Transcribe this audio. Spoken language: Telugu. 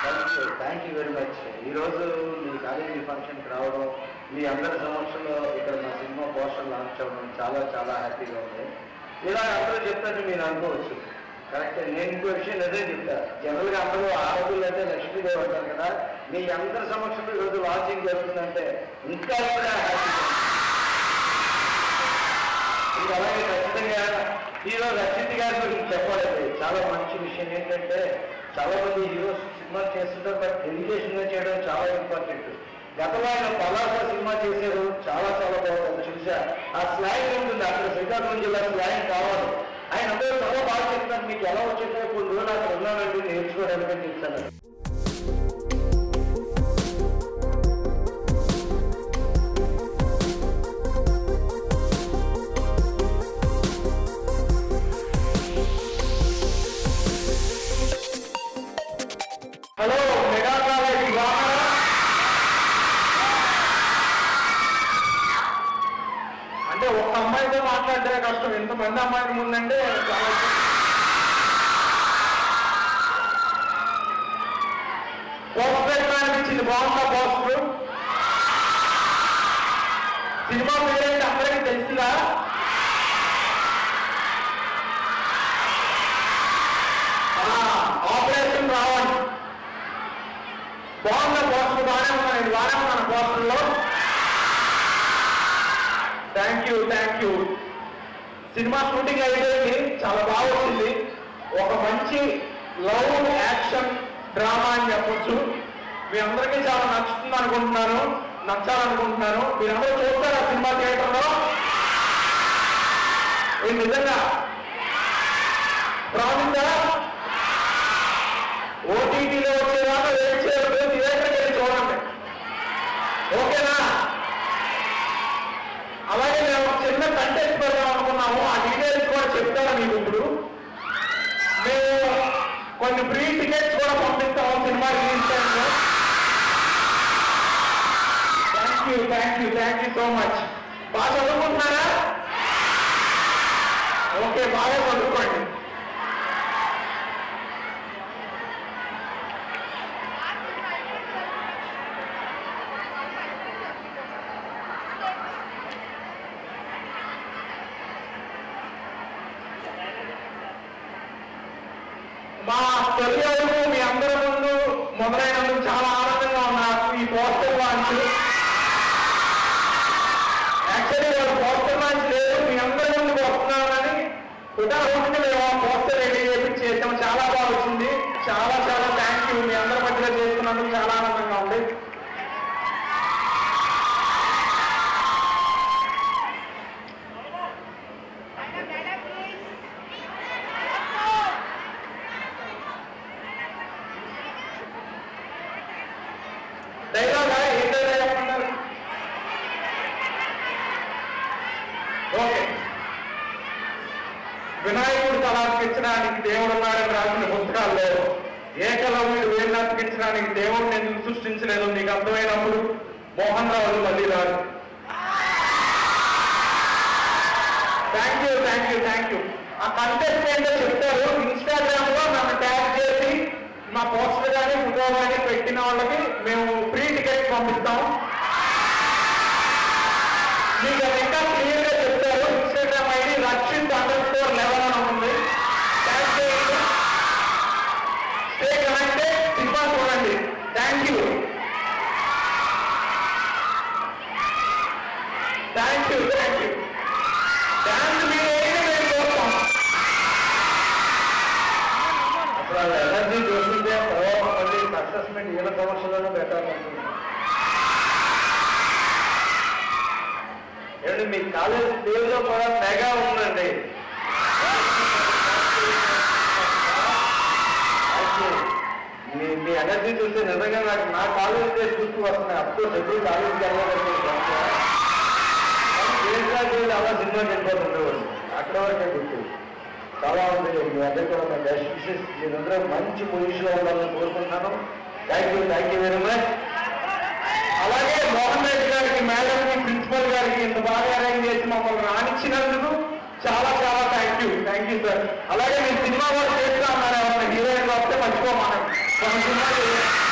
Thank you thank you very much ఈరోజు మీ కాలేజీ ఫంక్షన్కి రావడం మీ అందరి సమక్షంలో ఇక్కడ మా సినిమా పోస్టర్ లాంచ్ అవ్వడం చాలా చాలా హ్యాపీగా ఉంది ఇలా అందరూ చెప్తారని మీరు అనుకోవచ్చు కరెక్ట్ నేను ఇంకో విషయం అదే చెప్తా జనరల్గా అందరూ ఆడపిల్ల అంటే లక్ష్మీదేవి అంటారు కదా మీ అందరి సమక్షంలో ఈరోజు లాంచింగ్ జరుగుతుందంటే ఇంకా కూడా హ్యాపీగా ఉంది. ఇది అలాగే ఖచ్చితంగా హీరో రచిత్ గారి గురించి చెప్పాలండి చాలా మంచి విషయం ఏంటంటే చాలా మంది హీరోస్ సినిమా చేస్తుంటారు బట్ డెడికేషన్ గా చేయడం చాలా ఇంపార్టెంట్ గతంలో ఆయన పలాస సినిమా చేశారు చాలా చాలా బాగుంటుంది చూసా ఆ స్లాంగ్ ఉంటుంది అక్కడ శ్రీకాకుళం జిల్లా స్లాంగ్ కావాలి ఆయన అందరూ చాలా బాగా చెప్తారు మీకు ఎలా వచ్చిందో కొన్ని రోజులు అక్కడ ఉన్నానండి నేర్చుకోవడానికి అని చెప్తాను హలో మెగా కాలేజ్ బాగున్నారా అంటే ఒక్క అమ్మాయితో మాట్లాడితే కష్టం ఎంతమంది అమ్మాయిల ముందంటే చాలా పోస్టర్ ఎట్లా అనిపించింది బాగుందా పోస్టర్ సినిమా పేరేంటి అందరికీ తెలిసిందా ఆ, ఆపరేషన్ రావణ్ బాగుందా పోస్టర్ బాగానే ఉన్నాను బాగానే ఉన్నాను పోస్టర్లో thank you thank you cinema shooting అయిపోయింది చాలా బాగా వచ్చింది ఒక మంచి లవ్ యాక్షన్ డ్రామా అని చెప్పొచ్చు మీ అందరికీ చాలా నచ్చుతుంది అనుకుంటున్నాను నచ్చాలనుకుంటున్నాను మీరందరూ చూస్తారా సినిమా థియేటర్లో ఇది నిజంగా ప్రామిసా ఓటీటీలో వచ్చేదాకా వెయిట్ చేయలేదు థియేటర్కి వెళ్ళి చూడండి ఓకేనా అలాగే మేము ఒక చిన్న కంటెంట్ పెడదాం అనుకున్నాము ఆ డీటెయిల్స్ కూడా చెప్తాను మీకు ఇప్పుడు మేము కొన్ని ఫ్రీ టికెట్స్ కూడా పంపిస్తాము సినిమా రిలీజ్ టైంలో thank you thank you thank you so much బాగా చదువుకుంటున్నారా ఓకే బాగా చదువుకోండి మా తొలి అడుగు మీ అందరి ముందు మొదలైనందుకు చాలా ఆనందంగా ఉన్నారు ఈ పోస్టర్ లాంచ్ యాక్చువల్లీ వాళ్ళు పోస్టర్ లాంచ్ లేదు మీ అందరి ముందుకు వస్తున్నారని ఉదాహరణకి మేము ఆ పోస్టర్ రెడీ చేసి చేసాం చాలా బాగా వచ్చింది చాలా చాలా థ్యాంక్ యూ మీ అందరి మధ్యలో చేస్తున్నందుకు చాలా ఆనందంగా ఉంది డైలాగ్ ఏం డైలాగ్ చెప్పమంటారు ఓకే వినాయకుడు తల అతికించడానికి దేవుడు ఉన్నాడని రాసిన పుస్తకాలు లేవు ఏకలవ్యుడు వేలు అతికించడానికి దేవుడిని ఎందుకు సృష్టించలేదు మీకు అర్థమైనప్పుడు మోహన్ రావు మళ్ళీ రాదు thank you thank you thank you ఆ కంటెస్ట్ ఏంటో చెప్తారు ఇన్స్టాగ్రామ్ లో నన్ను ట్యాగ్ చేసి మా పోస్టర్ కానీ ఫోటో కానీ పెట్టిన వాళ్ళకి మేము ఫ్రీ టికెట్స్ పంపిస్తాం మీకు అది ఇంకా క్లియర్ గా చెప్తారు Instagram ID Rakshit underscore eleven అని ఉంది ట్యాగ్ చేయండి స్టే కనెక్టెడ్ సినిమా చూడండి thank you thank you thank you dance మీరు ఏదైనా మేము చూస్తాం అసలు ఎనర్జీ చూస్తుంటే తర్వాత మళ్ళీ సక్సెస్ మీట్ వీళ్ళ సమస్యలను పెట్టాలనుకుంటున్నాను ఏమండి మీ కాలేజ్ పేరులో కూడా మెగా ఉందండి మీ మీ ఎనర్జీ చూస్తే నిజంగా నాకు నా కాలేజ్ డేస్ గుర్తు వస్తున్నాయి అప్పుడు ఎప్పుడు కాలేజ్కి వెళ్ళాలంటే దేశాలు అలా సినిమాకి వెళ్ళిపోతుండేవాడు అక్కడ వరకే గుర్తు చాలా ఉంది మీ అందరికీ కూడా నా బెస్ట్ విషెస్ మీరందరూ మంచి పొజిషన్లో ఉండాలని కోరుకుంటున్నాను thank you thank you very much అలాగే మోహన్ రెడ్డి గారికి మేడం ప్రిన్సిపల్ గారికి ఇంత బాగా అరేంజ్ చేసి మమ్మల్ని రాణించినందుకు చాలా చాలా thank you thank you sir అలాగే మీరు సినిమా కూడా చేస్తా ఉన్నారు ఎవరైనా హీరోయిన్ వస్తే మర్చిపోమానండి కొన్ని సినిమాలు